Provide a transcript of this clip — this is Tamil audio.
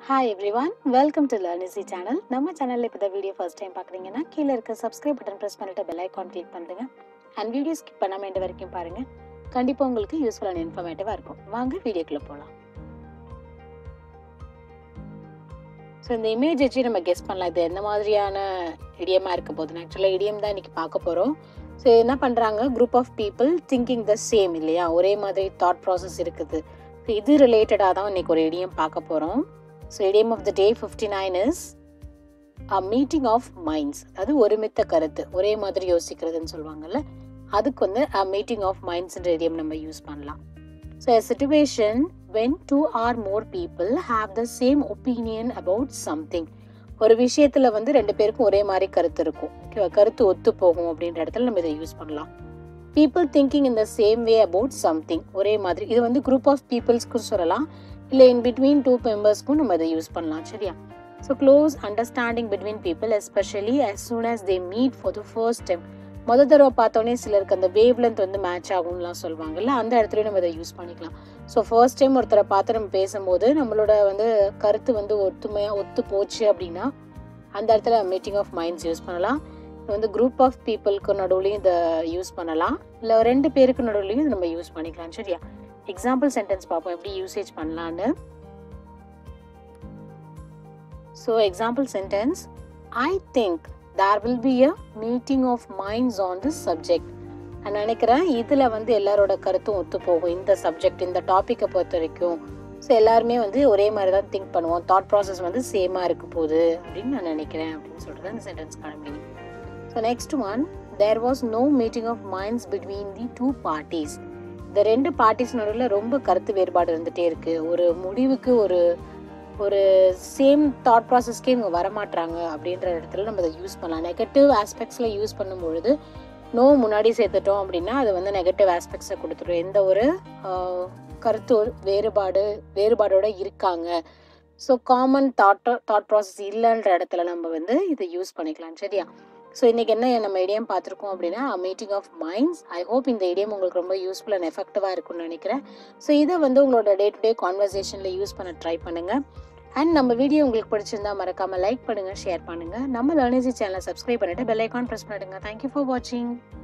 hi everyone welcome to LearnEasy channel நம்ம சேனலில் இப்போ வீடியோ ஃபர்ஸ்ட் டைம் பார்க்குறீங்கன்னா கீழே இருக்க சப்ஸ்கிரைப் பட்டன் ப்ரெஸ் பண்ணிட்டு பெல் ஐக்கான் கிளிக் பண்ணுங்க அண்ட் வீடியோ ஸ்கிப் பண்ணாமல் எண்டு வரைக்கும் பாருங்க கண்டிப்பாக உங்களுக்கு யூஸ்ஃபுல்லான இன்ஃபர்மேட்டிவாக இருக்கும் வாங்க வீடியோக்குள்ளே போகலாம் ஸோ இந்த இமேஜ் வச்சு நம்ம கெஸ் பண்ணலாம் இது எந்த மாதிரியான இடியமாக இருக்க போகுதுன்னு ஆக்சுவலாக இடியம் தான் இன்னைக்கு பார்க்க போகிறோம் ஸோ என்ன பண்ணுறாங்க group of people thinking the same இல்லையா ஒரே மாதிரி தாட் ப்ராசஸ் இருக்குது ஸோ இது ரிலேட்டடாக தான் இன்னைக்கு ஒரு இடியம் பார்க்க போகிறோம் so idiom of the day fifty nine is a meeting of minds அது ஒருமித்த கருத்து ஒரே மாதிரி யோசிக்கிறதுன்னு சொல்லுவாங்கல்ல அதுக்கு வந்து அ மீட்டிங் ஆஃப் மைண்ட்ஸ்ன்ற இடியம் நம்ம யூஸ் பண்ணலாம் so a situation when two or more people have the same opinion about something ஒரு விஷயத்துல வந்து ரெண்டு பேருக்கும் ஒரே மாதிரி கருத்து இருக்கும் ஓகேவா கருத்து ஒத்து போகும் அப்படின்ற இடத்துல நம்ம இதை யூஸ் பண்ணலாம் people thinking in the same way about something ஒரே மாதிரி இது வந்து குரூப் ஆஃப் பீப்புள்ஸ்க்கும் சொல்லலாம் இல்லை இன் பிட்வீன் டூ மெம்பர்ஸ்க்கும் நம்ம இதை யூஸ் பண்ணலாம் சரியா so close understanding between people especially as soon as they meet for the first time முத தடவை பார்த்தோன்னே சிலருக்கு அந்த வேவ் லென்த் வந்து மேட்ச் ஆகும்லாம் சொல்லுவாங்கல்ல அந்த இடத்துலயும் நம்ம இதை யூஸ் பண்ணிக்கலாம் ஸோ ஃபர்ஸ்ட் டைம் ஒருத்தரை பார்த்து நம்ம பேசும்போது நம்மளோட வந்து கருத்து வந்து ஒத்துமையாக ஒத்து போச்சு அப்படின்னா அந்த இடத்துல மீட்டிங் ஆஃப் மைண்ட்ஸ் யூஸ் பண்ணலாம் இது வந்து குரூப் ஆஃப் பீப்புளுக்கு நடுவுலையும் இதை யூஸ் பண்ணலாம் இல்லை ரெண்டு பேருக்கு நடுவுலையும் இதை நம்ம யூஸ் பண்ணிக்கலாம் சரியா எக்ஸாம்பிள் சென்டென்ஸ் பார்ப்போம் எப்படி யூசேஜ் பண்ணலான்னு so example sentence I think there will be a meeting of minds on this subject நான் நினைக்கிறேன் இதில் வந்து எல்லாரோட கருத்தும் ஒத்து போகும் இந்த சப்ஜெக்ட் இந்த டாப்பிக்கை பொறுத்த வரைக்கும் ஸோ எல்லாருமே வந்து ஒரே மாதிரி தான் திங்க் பண்ணுவோம் தாட் ப்ராசஸ் வந்து சேமாக இருக்க போகுது அப்படின்னு நான் நினைக்கிறேன் அப்படின்னு சொல்கிறது அந்த சென்டென்ஸ்க்கான meaning so next one there was no meeting of minds between the two parties இந்த ரெண்டு பார்ட்டிஸ் நடுவில் ரொம்ப கருத்து வேறுபாடு இருந்துகிட்டே இருக்குது ஒரு முடிவுக்கு ஒரு ஒரு சேம் தாட் ப்ராசஸ்க்கே இவங்க வரமாட்டாங்க அப்படின்ற இடத்துல நம்ம இதை யூஸ் பண்ணலாம் நெகட்டிவ் ஆஸ்பெக்ட்ஸில் யூஸ் பண்ணும்பொழுது நோ முன்னாடி சேர்த்துட்டோம் அப்படின்னா அது வந்து நெகட்டிவ் ஆஸ்பெக்ட்ஸை கொடுத்துரும் எந்த ஒரு ஆஹ், கருத்து வேறுபாடு வேறுபாடோட இருக்காங்க so common thought thought process இல்லைன்ற இடத்துல நம்ம வந்து இதை யூஸ் பண்ணிக்கலாம் சரியா ஸோ இன்னைக்கு என்ன நம்ம இடியம் பார்த்துருக்கோம் அப்படின்னா meeting of minds I hope இந்த இடியம் உங்களுக்கு ரொம்ப யூஸ்ஃபுல் அண்ட் எஃபெக்டிவாக இருக்கும்னு நினைக்கிறேன் ஸோ இதை வந்து உங்களோட டே டு டே கான்வர்சேஷனில் யூஸ் பண்ண ட்ரை பண்ணுங்கள் அண்ட் நம்ம வீடியோ உங்களுக்கு பிடிச்சிருந்தா மறக்காம லைக் பண்ணுங்க ஷேர் பண்ணுங்க நம்ம லேர்னிசி சேனலை சப்ஸ்கிரைப் பண்ணிட்டு பெல் ஐக்கான் ப்ரெஸ் பண்ணிடுங்க தேங்க்யூ ஃபார் வாட்சிங்